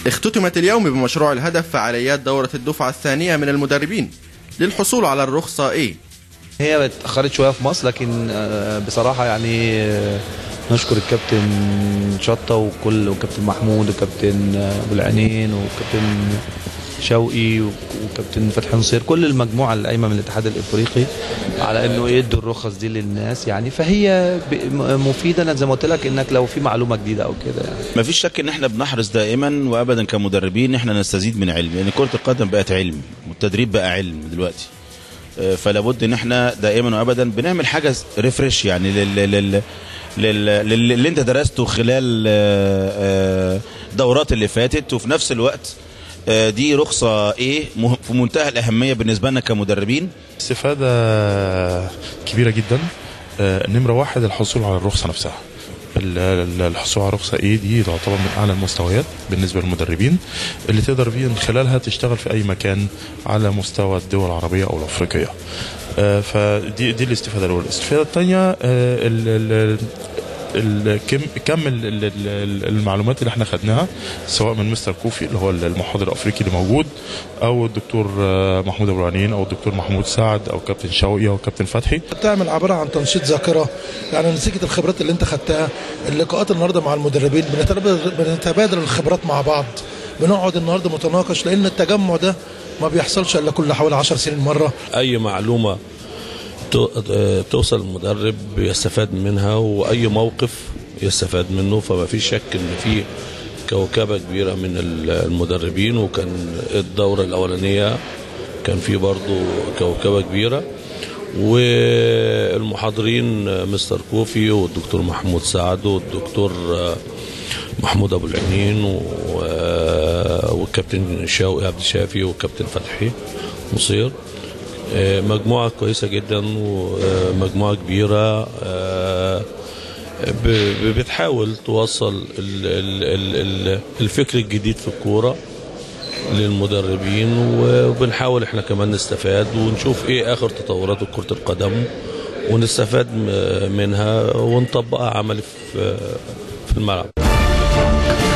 اختتمت اليوم بمشروع الهدف فعاليات دورة الدفعة الثانية من المدربين للحصول على الرخصة A هي اتأخرت شوية في مصر لكن آه، بصراحة يعني آه، نشكر الكابتن شطة وكل وكابتن محمود وكابتن آه، أبو العينين وكابتن شوقي وكابتن فتحي نصير كل المجموعة القايمة من الاتحاد الإفريقي على إنه يدوا الرخص دي للناس يعني فهي ب- م- مفيدة أنا زي ما قلت لك إنك لو في معلومة جديدة أو كده يعني ما فيش شك ان احنا بنحرص دائما وابدا كمدربين ان احنا نستزيد من علم لان كره القدم بقت علم والتدريب بقى علم دلوقتي آه، فلا بد ان احنا دائما وابدا بنعمل حاجه ريفرش يعني لل لل لل- لل- اللي انت درسته خلال آه، آه، الدورات اللي فاتت وفي نفس الوقت آه، دي رخصه ايه مه- في منتهى الاهميه بالنسبه لنا كمدربين استفادة كبيرة جدا آه، نمرة واحد الحصول على الرخصة نفسها ال- ال- الحصول على رخصة ايه دي تعتبر من اعلى المستويات بالنسبة للمدربين اللي تقدر بيه من خلالها تشتغل في اي مكان على مستوى الدول العربية او الافريقية آه، فدي دي الاستفادة الاولى الاستفادة الثانية الكم كم ال- ال- ال- المعلومات اللي احنا خدناها سواء من مستر كوفي اللي هو المحاضر الافريقي اللي موجود او الدكتور آه، محمود ابو العنين او الدكتور محمود سعد او كابتن شوقي او كابتن فتحي بتعمل عباره عن تنشيط ذاكره يعني نتيجه الخبرات اللي انت خدتها اللقاءات النهارده مع المدربين بنتبادل بنتبادل الخبرات مع بعض بنقعد النهارده متناقش لان التجمع ده ما بيحصلش الا كل حوالي 10 سنين مره اي معلومه تو- آه، توصل المدرب يستفاد منها واي موقف يستفاد منه فما فيش شك ان في كوكبه كبيره من ال- المدربين وكان الدوره الاولانيه كان في برضو كوكبه كبيره والمحاضرين آه، مستر كوفي والدكتور محمود سعد والدكتور آه، محمود ابو العينين و- آه، والكابتن شوقي عبد الشافي والكابتن فتحي نصير آه، مجموعة كويسة جدا ومجموعة كبيرة آه، ب- ب- بتحاول توصل ال- ال- ال- ال- الفكر الجديد في الكورة للمدربين وبنحاول احنا كمان نستفاد ونشوف ايه اخر تطورات كرة القدم ونستفاد م- منها ونطبقها عملي في في الملعب